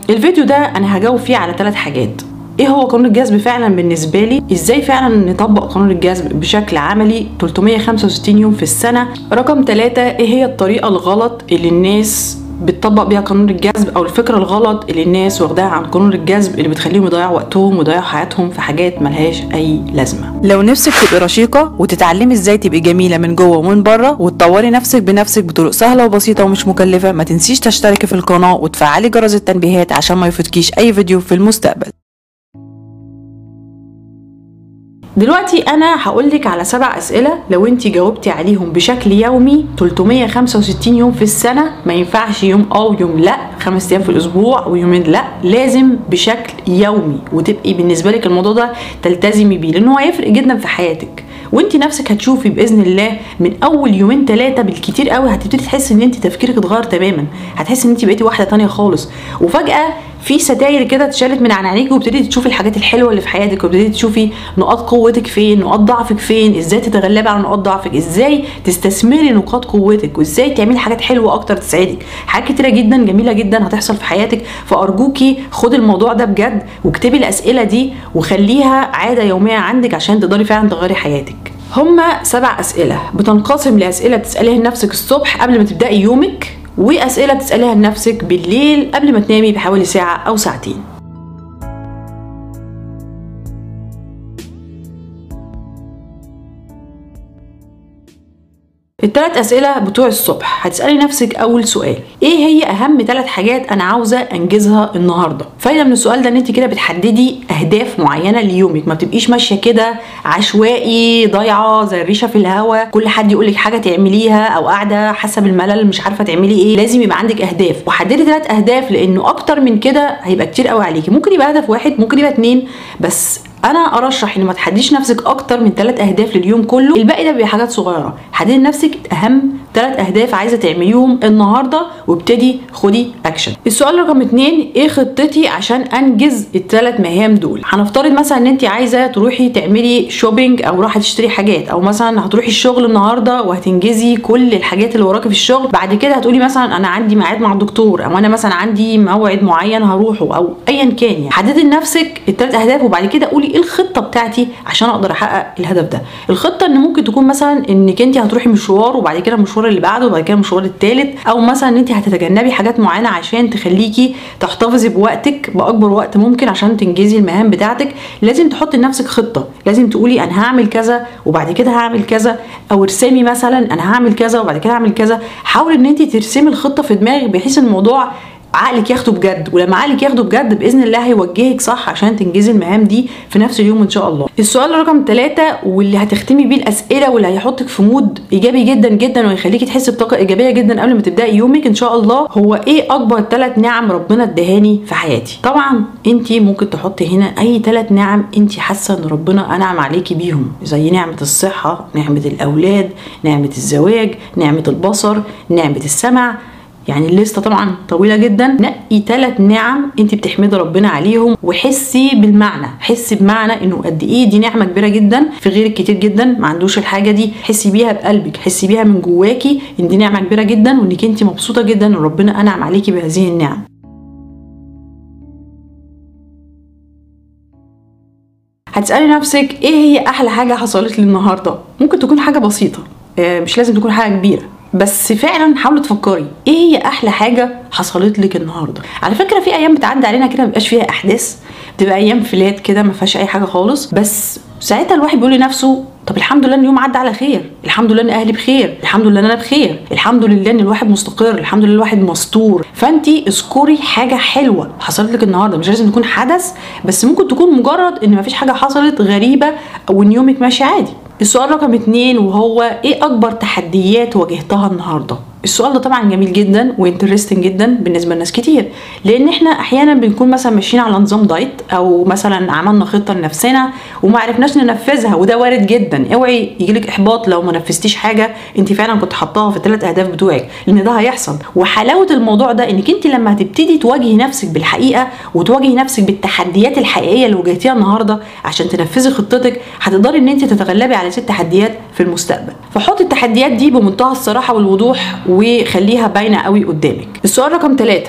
الفيديو ده انا هجاوب فيه على ثلاث حاجات ايه هو قانون الجذب فعلا بالنسبه لي ازاي فعلا نطبق قانون الجذب بشكل عملي 365 يوم في السنه رقم ثلاثة ايه هي الطريقه الغلط اللي الناس بتطبق بيها قانون الجذب او الفكره الغلط اللي الناس واخداها عن قانون الجذب اللي بتخليهم يضيعوا وقتهم ويضيعوا حياتهم في حاجات ملهاش اي لازمه لو نفسك تبقي رشيقة وتتعلمي ازاي تبقي جميلة من جوه ومن بره وتطوري نفسك بنفسك بطرق سهلة وبسيطة ومش مكلفة ما تنسيش تشتركي في القناة وتفعلي جرس التنبيهات عشان ما يفوتكيش اي فيديو في المستقبل دلوقتي انا هقولك على سبع اسئله لو انت جاوبتي عليهم بشكل يومي 365 يوم في السنه ما ينفعش يوم اه ويوم لا خمس ايام في الاسبوع ويومين لا لازم بشكل يومي وتبقي بالنسبه لك الموضوع ده تلتزمي بيه لانه هيفرق جدا في حياتك وانت نفسك هتشوفي باذن الله من اول يومين ثلاثه بالكتير قوي هتبتدي تحسي ان انت تفكيرك اتغير تماما هتحسي ان انت بقيتي واحده تانية خالص وفجاه في ستاير كده اتشالت من عن عينيك وابتديتي تشوفي الحاجات الحلوه اللي في حياتك وابتديتي تشوفي نقاط قوتك فين نقاط ضعفك فين ازاي تتغلبي على نقاط ضعفك ازاي تستثمري نقاط قوتك وازاي تعملي حاجات حلوه اكتر تسعدك حاجات كتيره جدا جميله جدا هتحصل في حياتك فارجوكي خدي الموضوع ده بجد واكتبي الاسئله دي وخليها عاده يوميه عندك عشان تقدري فعلا تغيري حياتك هما سبع أسئلة بتنقسم لأسئلة بتسأليها لنفسك الصبح قبل ما تبدأي يومك وأسئلة بتسأليها لنفسك بالليل قبل ما تنامي بحوالي ساعة أو ساعتين الثلاث أسئلة بتوع الصبح هتسألي نفسك أول سؤال إيه هي أهم ثلاث حاجات أنا عاوزة أنجزها النهاردة فايدة من السؤال ده إن أنت كده بتحددي أهداف معينة ليومك ما بتبقيش ماشية كده عشوائي ضايعة زي الريشة في الهوا كل حد يقولك حاجة تعمليها أو قاعدة حاسة بالملل مش عارفة تعملي إيه لازم يبقى عندك أهداف وحددي ثلاث أهداف لأنه أكتر من كده هيبقى كتير قوي عليكي ممكن يبقى هدف واحد ممكن يبقى اتنين بس انا ارشح ان ما تحديش نفسك اكتر من ثلاث اهداف لليوم كله الباقي ده بيبقى حاجات صغيره حددي لنفسك اهم ثلاث اهداف عايزه تعمليهم النهارده وابتدي خدي اكشن السؤال رقم اتنين ايه خطتي عشان انجز الثلاث مهام دول هنفترض مثلا ان انت عايزه تروحي تعملي شوبينج او رايحه تشتري حاجات او مثلا هتروحي الشغل النهارده وهتنجزي كل الحاجات اللي وراكي في الشغل بعد كده هتقولي مثلا انا عندي ميعاد مع الدكتور او انا مثلا عندي موعد معين هروحه او ايا كان يعني حددي لنفسك الثلاث اهداف وبعد كده قولي ايه الخطه بتاعتي عشان اقدر احقق الهدف ده الخطه ان ممكن تكون مثلا انك انت هتروحي مشوار وبعد كده المشوار اللي بعده وبعد كده المشوار الثالث او مثلا ان انت هتتجنبي حاجات معينه عشان تخليكي تحتفظي بوقتك باكبر وقت ممكن عشان تنجزي المهام بتاعتك لازم تحطي لنفسك خطه لازم تقولي انا هعمل كذا وبعد كده هعمل كذا او ارسمي مثلا انا هعمل كذا وبعد كده هعمل كذا حاولي ان انت ترسمي الخطه في دماغك بحيث الموضوع عقلك ياخده بجد ولما عقلك ياخده بجد باذن الله هيوجهك صح عشان تنجزي المهام دي في نفس اليوم ان شاء الله السؤال رقم ثلاثة واللي هتختمي بيه الاسئله واللي هيحطك في مود ايجابي جدا جدا ويخليكي تحسي بطاقه ايجابيه جدا قبل ما تبداي يومك ان شاء الله هو ايه اكبر ثلاث نعم ربنا ادهاني في حياتي طبعا انت ممكن تحطي هنا اي ثلاث نعم انت حاسه ان ربنا انعم عليكي بيهم زي نعمه الصحه نعمه الاولاد نعمه الزواج نعمه البصر نعمه السمع يعني الليسته طبعا طويله جدا نقي ثلاث نعم انت بتحمدي ربنا عليهم وحسي بالمعنى حسي بمعنى انه قد ايه دي نعمه كبيره جدا في غيرك كتير جدا ما عندوش الحاجه دي حسي بيها بقلبك حسي بيها من جواكي ان دي نعمه كبيره جدا وانك انت مبسوطه جدا ان ربنا انعم عليكي بهذه النعم هتسألي نفسك ايه هي احلى حاجة حصلت لي النهاردة ممكن تكون حاجة بسيطة آه، مش لازم تكون حاجة كبيرة بس فعلا حاولي تفكري ايه هي احلى حاجه حصلت لك النهارده على فكره في ايام بتعدي علينا كده مبيبقاش فيها احداث بتبقى ايام فلات كده ما فيهاش اي حاجه خالص بس ساعتها الواحد بيقول لنفسه طب الحمد لله ان اليوم عدى على خير الحمد لله ان اهلي بخير الحمد لله ان انا بخير الحمد لله ان الواحد مستقر الحمد لله الواحد مستور فانت اذكري حاجه حلوه حصلت لك النهارده مش لازم تكون حدث بس ممكن تكون مجرد ان مفيش حاجه حصلت غريبه او ان يومك ماشي عادي السؤال رقم اتنين وهو ايه اكبر تحديات واجهتها النهارده السؤال ده طبعا جميل جدا وانترستنج جدا بالنسبه لناس كتير لان احنا احيانا بنكون مثلا ماشيين على نظام دايت او مثلا عملنا خطه لنفسنا وما عرفناش ننفذها وده وارد جدا اوعي يجيلك احباط لو ما نفذتيش حاجه انت فعلا كنت حطاها في الثلاث اهداف بتوعك لان ده هيحصل وحلاوه الموضوع ده انك انت لما هتبتدي تواجهي نفسك بالحقيقه وتواجهي نفسك بالتحديات الحقيقيه اللي واجهتيها النهارده عشان تنفذي خطتك هتقدري ان انت تتغلبي على ست تحديات في المستقبل فحطي التحديات دي بمنتهى الصراحه والوضوح وخليها باينه قوي قدامك السؤال رقم ثلاثة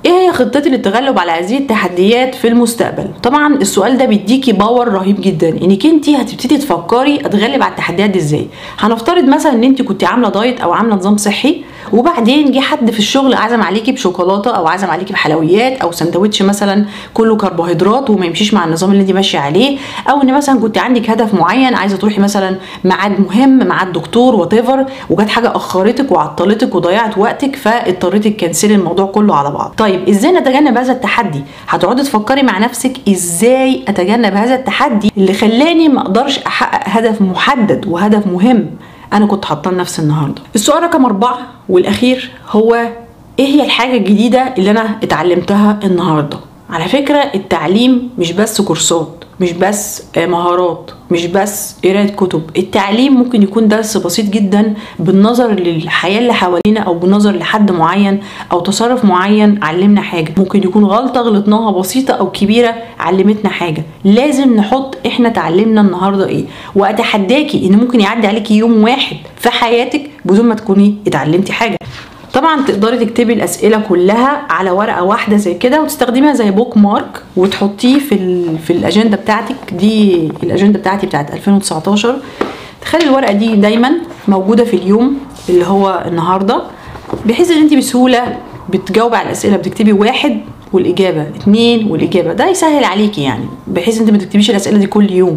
ايه هي خطتي للتغلب على هذه التحديات في المستقبل طبعا السؤال ده بيديكي باور رهيب جدا انك انت هتبتدي تفكري اتغلب على التحديات دي ازاي هنفترض مثلا ان انت كنت عامله دايت او عامله نظام صحي وبعدين جه حد في الشغل عزم عليكي بشوكولاته او عزم عليكي بحلويات او سندوتش مثلا كله كربوهيدرات وما يمشيش مع النظام اللي انت ماشيه عليه او ان مثلا كنت عندك هدف معين عايزه تروحي مثلا ميعاد مهم مع الدكتور وات ايفر وجت حاجه اخرتك وعطلتك وضيعت وقتك فاضطريتي تكنسلي الموضوع كله على بعض طيب ازاي نتجنب هذا التحدي هتقعدي تفكري مع نفسك ازاي اتجنب هذا التحدي اللي خلاني ما اقدرش احقق هدف محدد وهدف مهم انا كنت حاطاه لنفسي النهارده السؤال رقم أربعة والاخير هو ايه هي الحاجه الجديده اللي انا اتعلمتها النهارده على فكره التعليم مش بس كورسات مش بس مهارات مش بس قرايه كتب التعليم ممكن يكون درس بسيط جدا بالنظر للحياه اللي حوالينا او بالنظر لحد معين او تصرف معين علمنا حاجه ممكن يكون غلطه غلطناها بسيطه او كبيره علمتنا حاجه لازم نحط احنا اتعلمنا النهارده ايه واتحداكي ان ممكن يعدي عليكي يوم واحد في حياتك بدون ما تكوني اتعلمتي حاجه طبعا تقدري تكتبي الاسئله كلها على ورقه واحده زي كده وتستخدميها زي بوك مارك وتحطيه في ال في الاجنده بتاعتك دي الاجنده بتاعتي بتاعت 2019 تخلي الورقه دي دايما موجوده في اليوم اللي هو النهارده بحيث ان انت بسهوله بتجاوبي على الاسئله بتكتبي واحد والاجابه اتنين والاجابه ده يسهل عليكي يعني بحيث انت ما تكتبيش الاسئله دي كل يوم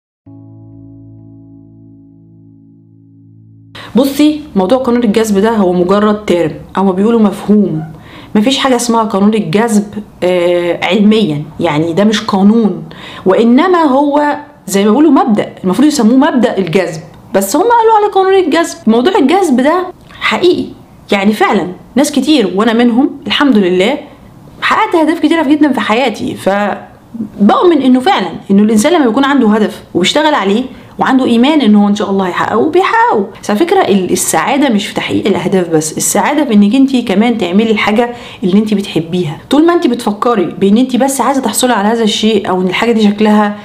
بصي موضوع قانون الجذب ده هو مجرد ترم او بيقولوا مفهوم مفيش حاجة اسمها قانون الجذب آه علميا يعني ده مش قانون وإنما هو زي ما بيقولوا مبدأ المفروض يسموه مبدأ الجذب بس هم قالوا على قانون الجذب موضوع الجذب ده حقيقي يعني فعلا ناس كتير وأنا منهم الحمد لله حققت أهداف كتيرة جدا في حياتي ف بؤمن انه فعلا انه الانسان لما بيكون عنده هدف وبيشتغل عليه وعنده ايمان ان هو ان شاء الله هيحققه بيحققه بس على فكره السعاده مش في تحقيق الاهداف بس السعاده في انك انت كمان تعملي الحاجه اللي انت بتحبيها طول ما انت بتفكري بان انت بس عايزه تحصلي على هذا الشيء او ان الحاجه دي شكلها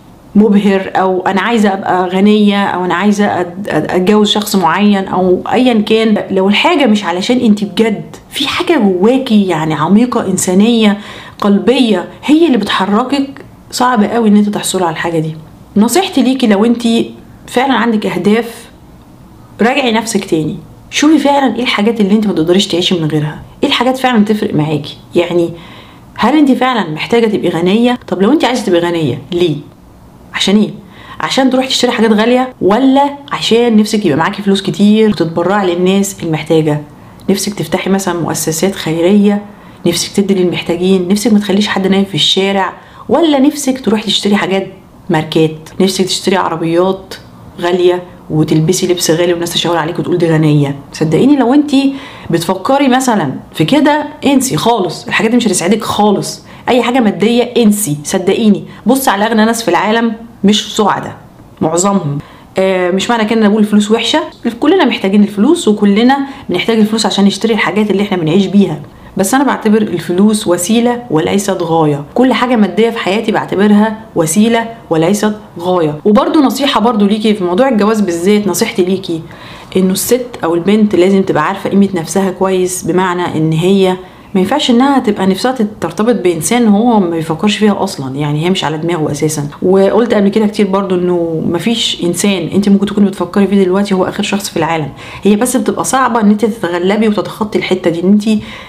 مبهر او انا عايزه ابقى غنيه او انا عايزه اتجوز شخص معين او ايا كان لو الحاجه مش علشان انت بجد في حاجه جواكي يعني عميقه انسانيه قلبيه هي اللي بتحركك صعب قوي ان انت تحصلي على الحاجه دي نصيحتي ليكي لو انت فعلا عندك اهداف راجعي نفسك تاني شوفي فعلا ايه الحاجات اللي انت ما تقدريش تعيشي من غيرها ايه الحاجات فعلا تفرق معاكي يعني هل انت فعلا محتاجه تبقي غنيه طب لو انت عايزه تبقي غنيه ليه عشان ايه عشان تروحي تشتري حاجات غاليه ولا عشان نفسك يبقى معاكي فلوس كتير وتتبرعي للناس المحتاجه نفسك تفتحي مثلا مؤسسات خيريه نفسك تدي للمحتاجين نفسك ما تخليش حد نايم في الشارع ولا نفسك تروحي تشتري حاجات ماركات نفسك تشتري عربيات غاليه وتلبسي لبس غالي والناس تشاور عليك وتقول دي غنيه صدقيني لو انت بتفكري مثلا في كده انسي خالص الحاجات دي مش هتسعدك خالص اي حاجه ماديه انسي صدقيني بص على اغنى ناس في العالم مش سعداء معظمهم آه مش معنى كده نقول الفلوس وحشه كلنا محتاجين الفلوس وكلنا بنحتاج الفلوس عشان نشتري الحاجات اللي احنا بنعيش بيها بس انا بعتبر الفلوس وسيله وليست غايه كل حاجه ماديه في حياتي بعتبرها وسيله وليست غايه وبرده نصيحه برده ليكي في موضوع الجواز بالذات نصيحتي ليكي انه الست او البنت لازم تبقى عارفه قيمه نفسها كويس بمعنى ان هي ما ينفعش انها تبقى نفسها ترتبط بانسان هو ما بيفكرش فيها اصلا يعني هي مش على دماغه اساسا وقلت قبل كده كتير برضو انه ما فيش انسان انت ممكن تكوني بتفكري فيه دلوقتي هو اخر شخص في العالم هي بس بتبقى صعبه ان انت تتغلبي وتتخطي الحته دي ان انت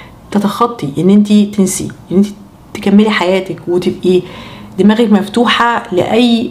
تتخطي ان انت تنسي ان انت تكملي حياتك وتبقي دماغك مفتوحة لأي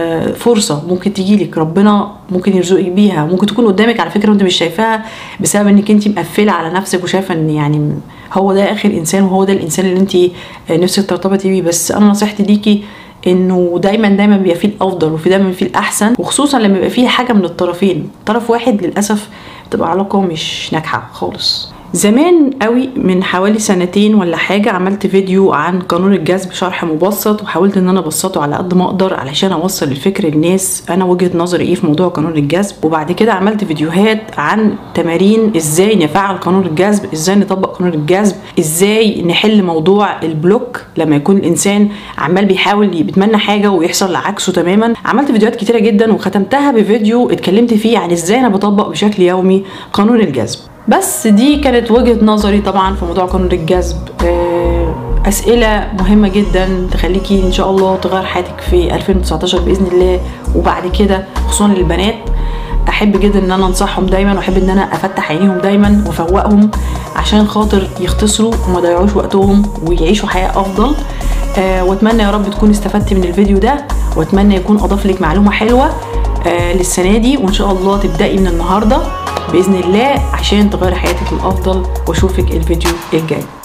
فرصة ممكن تجيلك ربنا ممكن يرزقك بيها ممكن تكون قدامك على فكرة وانت مش شايفاها بسبب انك انت مقفلة على نفسك وشايفة ان يعني هو ده آخر إنسان وهو ده الإنسان اللي انت نفسك ترتبطي بيه بس أنا نصيحتي ليكي انه دايما دايما بيبقى فيه الافضل وفي دايما فيه الاحسن وخصوصا لما يبقى فيه حاجه من الطرفين طرف واحد للاسف بتبقى علاقه مش ناجحه خالص زمان قوي من حوالي سنتين ولا حاجة عملت فيديو عن قانون الجذب شرح مبسط وحاولت ان انا ابسطه على قد ما اقدر علشان اوصل الفكر للناس انا وجهة نظري ايه في موضوع قانون الجذب وبعد كده عملت فيديوهات عن تمارين ازاي نفعل قانون الجذب ازاي نطبق قانون الجذب ازاي نحل موضوع البلوك لما يكون الانسان عمال بيحاول بيتمنى حاجة ويحصل عكسه تماما عملت فيديوهات كتيرة جدا وختمتها بفيديو اتكلمت فيه عن ازاي انا بطبق بشكل يومي قانون الجذب بس دي كانت وجهة نظري طبعا في موضوع قانون الجذب آه، أسئلة مهمة جدا تخليكي إن شاء الله تغير حياتك في 2019 بإذن الله وبعد كده خصوصا للبنات احب جدا ان انا انصحهم دايما واحب ان انا افتح عينيهم دايما وافوقهم عشان خاطر يختصروا وما يضيعوش وقتهم ويعيشوا حياه افضل آه واتمنى يا رب تكون استفدت من الفيديو ده واتمنى يكون اضاف لك معلومه حلوه آه للسنه دي وان شاء الله تبداي من النهارده باذن الله عشان تغيري حياتك الافضل واشوفك الفيديو الجاي